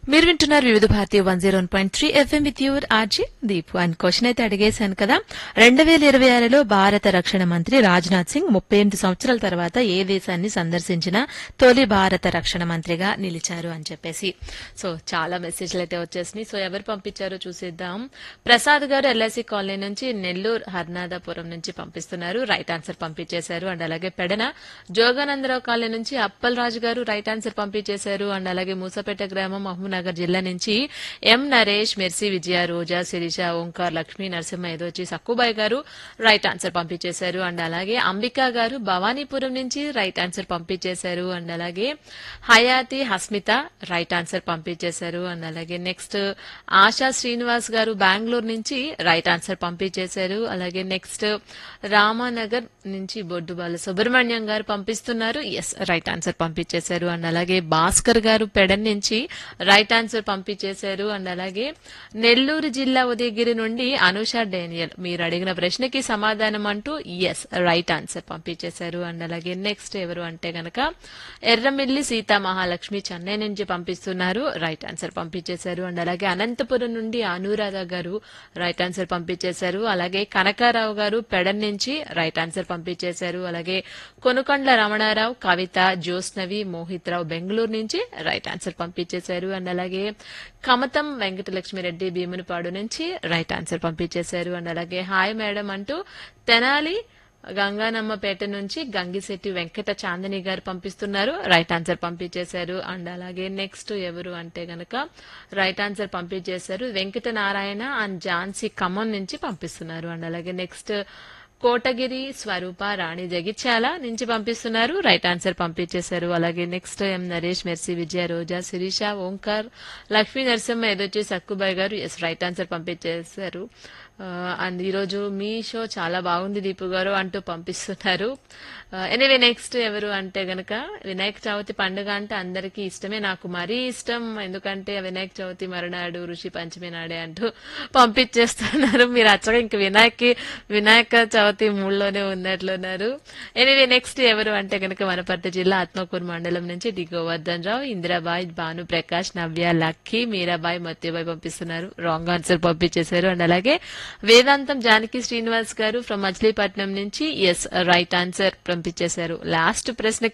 మీరు వింటున్నారు Vividh Bharati one zero point three FM with your RJ Deep one question అయితే అడిగేశాను కదా రెండు వేల ఇరవై ఆరులో భారత రక్షణ మంత్రి రాజ్నాథ్ సింగ్ ముప్పై ఎనిమిది సంవత్సరాల తర్వాత ఏ దేశాన్ని సందర్శించిన తొలి భారత రక్షణ మంత్రిగా నిలిచారు అని చెప్పేసి సో చాలా మెసేజ్లు అయితే వచ్చేసినాయి సో ఎవరు పంపించారో చూసేద్దాం ప్రసాద్ గారు ఎల్ఐసి కాలనీ నుంచి నెల్లూరు హర్నాదాపురం నుంచి పంపిస్తున్నారు రైట్ ఆన్సర్ పంపించేశారు అండ్ అలాగే పెడన జోగానందరావు కాలనీ నుంచి అప్పల్ రాజు గారు రైట్ ఆన్సర్ పంపించేశారు అండ్ అలాగే మూసపేట గ్రామం మహబూబ్నగర్ జిల్లా నుంచి ఎం నరేష్ మెర్సీ విజయ రోజా శిరీష ఓంకార్ లక్ష్మీ నరసింహ ఏదోచి సక్కుబాయ్ గారు రైట్ ఆన్సర్ పంపించేశారు అండ్ అలాగే అంబికా గారు భవానీపురం నుంచి రైట్ ఆన్సర్ పంపించేశారు అండ్ అలాగే హయాతి హస్మిత రైట్ ఆన్సర్ పంపించేశారు అండ్ అలాగే నెక్స్ట్ ఆశా శ్రీనివాస్ గారు బెంగళూరు నుంచి రైట్ ఆన్సర్ పంపించేశారు అలాగే నెక్స్ట్ రామానగర్ నుంచి బొడ్డు బాల సుబ్రహ్మణ్యం గారు పంపిస్తున్నారు ఎస్ రైట్ ఆన్సర్ పంపించేశారు అండ్ అలాగే భాస్కర్ గారు పెడన్ నుంచి రైట్ ఆన్సర్ పంపించేశారు అండ్ అలాగే నెల్లూరు జిల్లా ఉదయగిరి నుండి అనుష డేనియల్ మీరు అడిగిన ప్రశ్నకి సమాధానం అంటూ ఎస్ రైట్ ఆన్సర్ పంపించేశారు అండ్ అలాగే నెక్స్ట్ ఎవరు అంటే గనక ఎర్రమిల్లి సీతా మహాలక్ష్మి చెన్నై నుంచి పంపిస్తున్నారు రైట్ ఆన్సర్ పంపించేశారు అండ్ అలాగే అనంతపురం నుండి అనురాధ గారు రైట్ ఆన్సర్ పంపించేశారు అలాగే కనకారావు గారు పెడన్ నుంచి రైట్ ఆన్సర్ పంపించేశారు అలాగే కొనుకొండ్ల రమణారావు కవిత జ్యోత్స్నవి మోహిత్ రావు బెంగళూరు నుంచి రైట్ ఆన్సర్ పంపించేశారు అండ్ అలాగే కమతం వెంకటలక్ష్మి రెడ్డి భీమునిపాడు నుంచి రైట్ ఆన్సర్ పంపించేశారు అండ్ అలాగే హాయ్ మేడం అంటూ తెనాలి గంగానమ్మపేట నుంచి గంగిశెట్టి వెంకట చాందిని గారు పంపిస్తున్నారు రైట్ ఆన్సర్ పంపించేశారు అండ్ అలాగే నెక్స్ట్ ఎవరు అంటే గనక రైట్ ఆన్సర్ పంపించేశారు వెంకట నారాయణ అండ్ ఝాన్సీ ఖమ్మం నుంచి పంపిస్తున్నారు అండ్ అలాగే నెక్స్ట్ కోటగిరి స్వరూప రాణి జగిత్యాల నుంచి పంపిస్తున్నారు రైట్ ఆన్సర్ పంపించేశారు అలాగే next M Naresh Mercy Vijaya Roja Sirisha Omkar Lakshmi Narasimha ఏదొచ్చి Sakkubai garu yes right answer పంపించేశారు అండ్ ఈరోజు మీ షో చాలా బాగుంది దీపు గారు అంటూ పంపిస్తున్నారు ఎనీవే నెక్స్ట్ ఎవరు అంటే గనక వినాయక చవితి పండుగ అంటే అందరికీ ఇష్టమే నాకు మరీ ఇష్టం ఎందుకంటే వినాయక చవితి మరునాడు ఋషి పంచమి నాడే అంటూ పంపించేస్తున్నారు మీరు అచ్చగా ఇంక వినాయకి వినాయక చవితి మూడులోనే ఉన్నట్లున్నారు ఎనీవే నెక్స్ట్ ఎవరు అంటే గనక వనపర్తి జిల్లా ఆత్మకూరు మండలం నుంచి డి గోవర్ధన్ రావు ఇందిరాబాయ్ భాను ప్రకాష్ నవ్య లక్కీ మీరాబాయ్ మత్యబాయ్ పంపిస్తున్నారు రాంగ్ ఆన్సర్ పంపించేశారు అండ్ అలాగే వేదాంతం జానకి శ్రీనివాస్ గారు ఫ్రమ్ మచిలీపట్నం నుంచి ఎస్ రైట్ ఆన్సర్ పంపించేశారు లాస్ట్ ప్రశ్న